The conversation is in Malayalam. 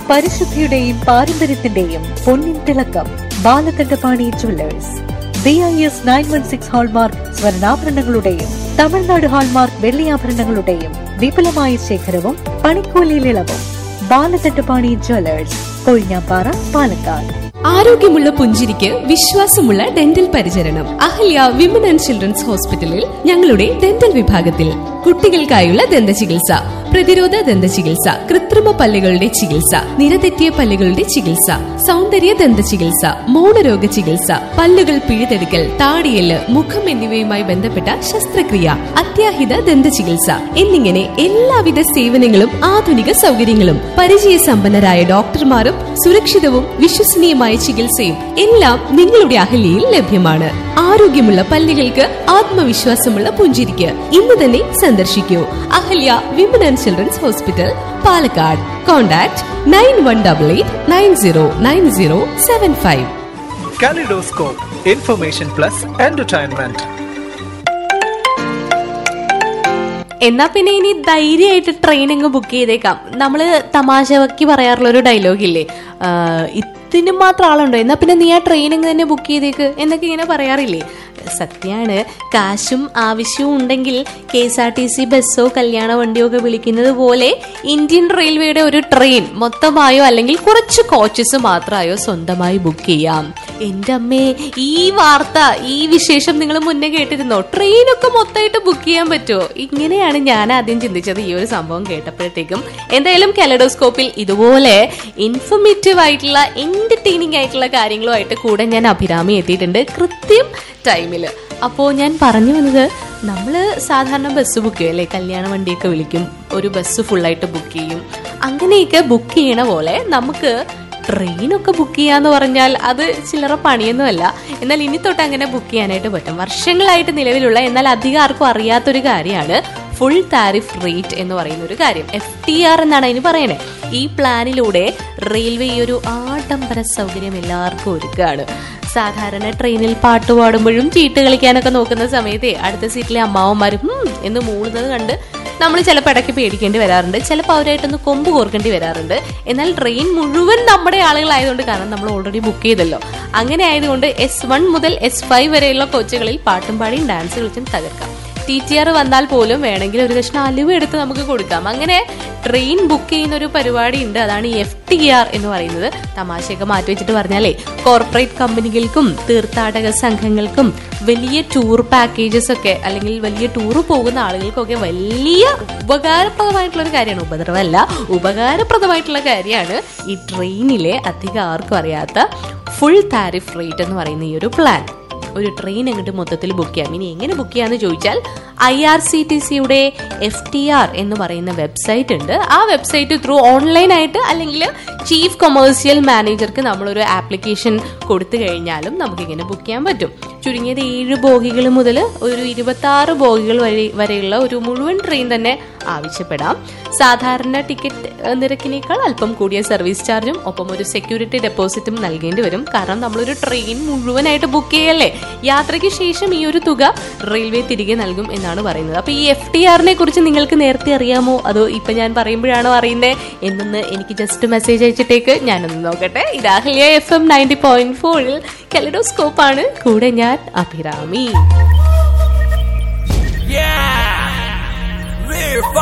പരിശുദ്ധിയുടെയും പാരമ്പര്യത്തിന്റെയും പൊന്നിൻ തിളക്കം Balakandapani jewellers B I S nine one six hallmark സ്വർണ്ണാഭരണങ്ങളുടെയും തമിഴ്നാട് ഹാൾമാർക്ക് വെള്ളിയാഭരണങ്ങളുടെയും വിപുലമായ ശേഖരവും പണിക്കൂലിയിൽ ഇളവും ബാലകണ്ഠപാണി ജ്വല്ലേഴ്സ് കൊഴിഞ്ഞാപ്പാറ പാലക്കാട് ആരോഗ്യമുള്ള പുഞ്ചിരിക്ക് വിശ്വാസമുള്ള ഡെന്റൽ പരിചരണം അഹല്യ വിമൻ ആൻഡ് ചിൽഡ്രൻസ് ഹോസ്പിറ്റലിൽ ഞങ്ങളുടെ ഡെന്റൽ വിഭാഗത്തിൽ കുട്ടികൾക്കായുള്ള ദന്ത ചികിത്സ പ്രതിരോധ ദന്ത ചികിത്സ കൃത്രിമ പല്ലുകളുടെ ചികിത്സ നിരതെറ്റിയ പല്ലുകളുടെ ചികിത്സ സൗന്ദര്യ ദന്ത ചികിത്സ മൗനരോഗ ചികിത്സ പല്ലുകൾ പിഴുതെടുക്കൽ താടിയല് മുഖം എന്നിവയുമായി ബന്ധപ്പെട്ട ശസ്ത്രക്രിയ അത്യാഹിത ദന്ത ചികിത്സ എന്നിങ്ങനെ എല്ലാവിധ സേവനങ്ങളും ആധുനിക സൗകര്യങ്ങളും പരിചയസമ്പന്നരായ ഡോക്ടർമാരും സുരക്ഷിതവും വിശ്വസനീയമായ ചികിത്സയും എല്ലാം നിങ്ങളുടെ അഹല്യയിൽ ലഭ്യമാണ് ആരോഗ്യമുള്ള പല്ലുകൾക്ക് ആത്മവിശ്വാസമുള്ള പുഞ്ചിരിക്ക് ഇന്ന് തന്നെ സന്ദർശിക്കൂ Ahalya women and children's hospital Palakkad contact nine one double eight nine zero nine zero seven five Kaleidoscope, Information Plus Entertainment. എന്നാ പിന്നെ ഇനി ധൈര്യമായിട്ട് ട്രെയിൻ അങ്ങ് ബുക്ക് ചെയ്തേക്കാം നമ്മള് തമാശക്ക് പറയാറുള്ള ഒരു ഡയലോഗ് ഇല്ലേ ആ, ഇതിന് മാത്രം ആളുണ്ടോ എന്നാ പിന്നെ നീ ആ ട്രെയിൻ അങ്ങ് തന്നെ ബുക്ക് ചെയ്തേക്ക് എന്നൊക്കെ ഇങ്ങനെ പറയാറില്ലേ സത്യാണ് കാശും ആവശ്യവും ഉണ്ടെങ്കിൽ K S R T C ബസ്സോ കല്യാണ വണ്ടിയോ ഒക്കെ വിളിക്കുന്നത് പോലെ ഇന്ത്യൻ റെയിൽവേയുടെ ഒരു ട്രെയിൻ മൊത്തമായോ അല്ലെങ്കിൽ കുറച്ച് കോച്ചസ് മാത്രമായോ സ്വന്തമായി ബുക്ക് ചെയ്യാം എന്റെ അമ്മേ ഈ വാർത്ത ഈ വിശേഷം നിങ്ങൾ മുന്നേ കേട്ടിരുന്നോ ട്രെയിനൊക്കെ മൊത്തമായിട്ട് ബുക്ക് ചെയ്യാൻ പറ്റുമോ ഇങ്ങനെയാണ് ഞാൻ ആദ്യം ചിന്തിച്ചത് ഈ ഒരു സംഭവം കേട്ടപ്പോഴത്തേക്കും എന്തായാലും കലഡോസ്കോപ്പിൽ ഇതുപോലെ ഇൻഫർമേറ്റീവ് ആയിട്ടുള്ള എന്റർടൈനിങ് ആയിട്ടുള്ള കാര്യങ്ങളുമായിട്ട് കൂടെ ഞാൻ അഭിരാമി എത്തിയിട്ടുണ്ട് കൃത്യം ടൈമിൽ അപ്പോൾ ഞാൻ പറഞ്ഞു വന്നത് നമ്മൾ സാധാരണ ബസ് ബുക്ക് ചെയ്യും അല്ലേ കല്യാണ വണ്ടിയൊക്കെ വിളിക്കും ഒരു ബസ് ഫുള്ളായിട്ട് ബുക്ക് ചെയ്യും അങ്ങനെയൊക്കെ ബുക്ക് ചെയ്യണ പോലെ നമുക്ക് ട്രെയിനൊക്കെ ബുക്ക് ചെയ്യാന്ന് പറഞ്ഞാൽ അത് ചില്ലറ പണിയൊന്നുമല്ല എന്നാൽ ഇനി തൊട്ട് അങ്ങനെ ബുക്ക് ചെയ്യാനായിട്ട് പറ്റും വർഷങ്ങളായിട്ട് നിലവിലുള്ള എന്നാൽ അധികം ആർക്കും അറിയാത്തൊരു കാര്യമാണ് ഫുൾ താരിഫ് റേറ്റ് എന്ന് പറയുന്ന ഒരു കാര്യം എഫ് ടി ആർ എന്നാണ് അതിന് പറയണേ ഈ പ്ലാനിലൂടെ റെയിൽവേ ഈ ഒരു ആഡംബര സൗകര്യം എല്ലാവർക്കും ഒരുക്കുകയാണ് സാധാരണ ട്രെയിനിൽ പാട്ട് പാടുമ്പോഴും ചീട്ട് കളിക്കാനൊക്കെ നോക്കുന്ന സമയത്തെ അടുത്ത സീറ്റിലെ അമ്മാവന്മാരും "ഹും" എന്ന് മൂളുന്നത് കണ്ട് നമ്മൾ ചിലപ്പോൾ ഇടയ്ക്ക് പേടിക്കേണ്ടി വരാറുണ്ട് ചിലപ്പോൾ അവരായിട്ടൊന്ന് കൊമ്പ് കോർക്കേണ്ടി വരാറുണ്ട് എന്നാൽ ട്രെയിൻ മുഴുവൻ നമ്മുടെ ആളുകളായതുകൊണ്ട് കാരണം നമ്മൾ ഓൾറെഡി ബുക്ക് ചെയ്തല്ലോ അങ്ങനെ ആയതുകൊണ്ട് എസ് വൺ മുതൽ എസ് ഫൈവ് വരെയുള്ള കോച്ചുകളിൽ പാട്ടും പാടിയും ഡാൻസ് കളിച്ചും തകർക്കാം ടി ടി ആർ വന്നാൽ പോലും വേണമെങ്കിൽ ഒരു കഷ്ണം അലുവ എടുത്ത് നമുക്ക് കൊടുക്കാം അങ്ങനെ ട്രെയിൻ ബുക്ക് ചെയ്യുന്ന ഒരു പരിപാടി ഉണ്ട് അതാണ് എഫ് ടി ആർ എന്ന് പറയുന്നത് തമാശയൊക്കെ മാറ്റി വെച്ചിട്ട് പറഞ്ഞാലേ കോർപ്പറേറ്റ് കമ്പനികൾക്കും തീർത്ഥാടക സംഘങ്ങൾക്കും വലിയ ടൂർ പാക്കേജസ് ഒക്കെ അല്ലെങ്കിൽ വലിയ ടൂർ പോകുന്ന ആളുകൾക്കൊക്കെ വലിയ ഉപകാരപ്രദമായിട്ടുള്ള ഒരു കാര്യമാണ് ഉപദ്രവമല്ല ഉപകാരപ്രദമായിട്ടുള്ള കാര്യമാണ് ഈ ട്രെയിനിലെ അധികം ആർക്കും അറിയാത്ത ഫുൾ താരിഫ് റേറ്റ് എന്ന് പറയുന്ന ഈ ഒരു പ്ലാൻ ഒരു ട്രെയിൻ അങ്ങോട്ട് മൊത്തത്തിൽ ബുക്ക് ചെയ്യാം ഇനി എങ്ങനെ ബുക്ക് ചെയ്യാന്ന് ചോദിച്ചാൽ ഐ ആർ സി ടി സിയുടെ എഫ് ടി ആർ എന്ന് പറയുന്ന വെബ്സൈറ്റ് ഉണ്ട് ആ വെബ്സൈറ്റ് ത്രൂ ഓൺലൈനായിട്ട് അല്ലെങ്കിൽ ചീഫ് കൊമേഴ്സ്യൽ മാനേജർക്ക് നമ്മളൊരു ആപ്ലിക്കേഷൻ കൊടുത്തു കഴിഞ്ഞാലും നമുക്കിങ്ങനെ ബുക്ക് ചെയ്യാൻ പറ്റും ചുരുങ്ങിയത് ഏഴ് ബോഗികൾ മുതൽ ഒരു ഇരുപത്തി ആറ് ബോഗികൾ വരെ വരെയുള്ള ഒരു മുഴുവൻ ട്രെയിൻ തന്നെ ആവശ്യപ്പെടാം സാധാരണ ടിക്കറ്റ് ഏഹ്, നിരക്കിനേക്കാൾ അല്പം കൂടിയ സർവീസ് ചാർജും ഒപ്പം ഒരു സെക്യൂരിറ്റി ഡെപ്പോസിറ്റും നൽകേണ്ടി വരും കാരണം നമ്മളൊരു ട്രെയിൻ മുഴുവനായിട്ട് ബുക്ക് ചെയ്യല്ലേ യാത്രയ്ക്ക് ശേഷം ഈ ഒരു തുക റെയിൽവേ തിരികെ നൽകും എന്നാണ് പറയുന്നത് അപ്പൊ ഈ എഫ് ടി ആറിനെ കുറിച്ച് നിങ്ങൾക്ക് നേരത്തെ അറിയാമോ അതോ ഇപ്പൊ ഞാൻ പറയുമ്പോഴാണോ അറിയുന്നത് എന്നൊന്ന് എനിക്ക് ജസ്റ്റ് മെസ്സേജ് അയച്ചിട്ടേക്ക് ഞാനൊന്ന് നോക്കട്ടെ ഇതാഹ്ലിയ എഫ് എം നയൻറ്റി പോയിന്റ് ഫോറിൽ കെലഡോസ്കോപ്പ് ആണ് കൂടെ ഞാൻ അഭിരാമി Yeah! Live